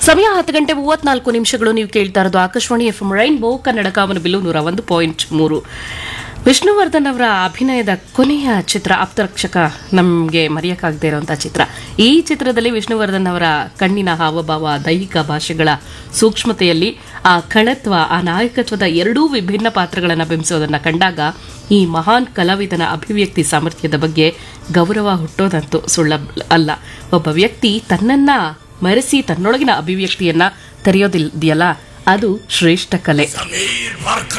ಸಮಯ ಹತ್ತು ಗಂಟೆ ಮೂವತ್ನಾಲ್ಕು ನಿಮಿಷಗಳು ನೀವು ಕೇಳ್ತಾ ಇರೋದು ಆಕಾಶವಾಣಿ ಎಫ್ ರೈನ್ಬೋ ಕನ್ನಡ ಕಾಮನ ಬಿಲ್ಲು ನೂರ ಒಂದು ಪಾಯಿಂಟ್ ಮೂರು ವಿಷ್ಣುವರ್ಧನ್ ಅವರ ಅಭಿನಯದ ಕೊನೆಯ ಚಿತ್ರ ಆಪ್ತರಕ್ಷಕ ನಮಗೆ ಮರೆಯಕ್ಕಾಗದೇ ಇರುವಂತಹ ಚಿತ್ರ ಈ ಚಿತ್ರದಲ್ಲಿ ವಿಷ್ಣುವರ್ಧನ್ ಅವರ ಕಣ್ಣಿನ ಹಾವಭಾವ ದೈಹಿಕ ಭಾಷೆಗಳ ಸೂಕ್ಷ್ಮತೆಯಲ್ಲಿ ಆ ಕಳತ್ವ ಆ ನಾಯಕತ್ವದ ಎರಡೂ ವಿಭಿನ್ನ ಪಾತ್ರಗಳನ್ನು ಬಿಂಬಿಸೋದನ್ನ ಕಂಡಾಗ ಈ ಮಹಾನ್ ಕಲಾವಿದನ ಅಭಿವ್ಯಕ್ತಿ ಸಾಮರ್ಥ್ಯದ ಬಗ್ಗೆ ಗೌರವ ಹುಟ್ಟೋದಂತೂ ಸುಳ್ಳ ಅಲ್ಲ ಒಬ್ಬ ವ್ಯಕ್ತಿ ತನ್ನನ್ನ ಮರೆಸಿ ತನ್ನೊಳಗಿನ ಅಭಿವ್ಯಕ್ತಿಯನ್ನ ತೆರೆಯೋದಿದೆಯಲ್ಲ ಅದು ಶ್ರೇಷ್ಠ ಕಲೆ समीर भरकर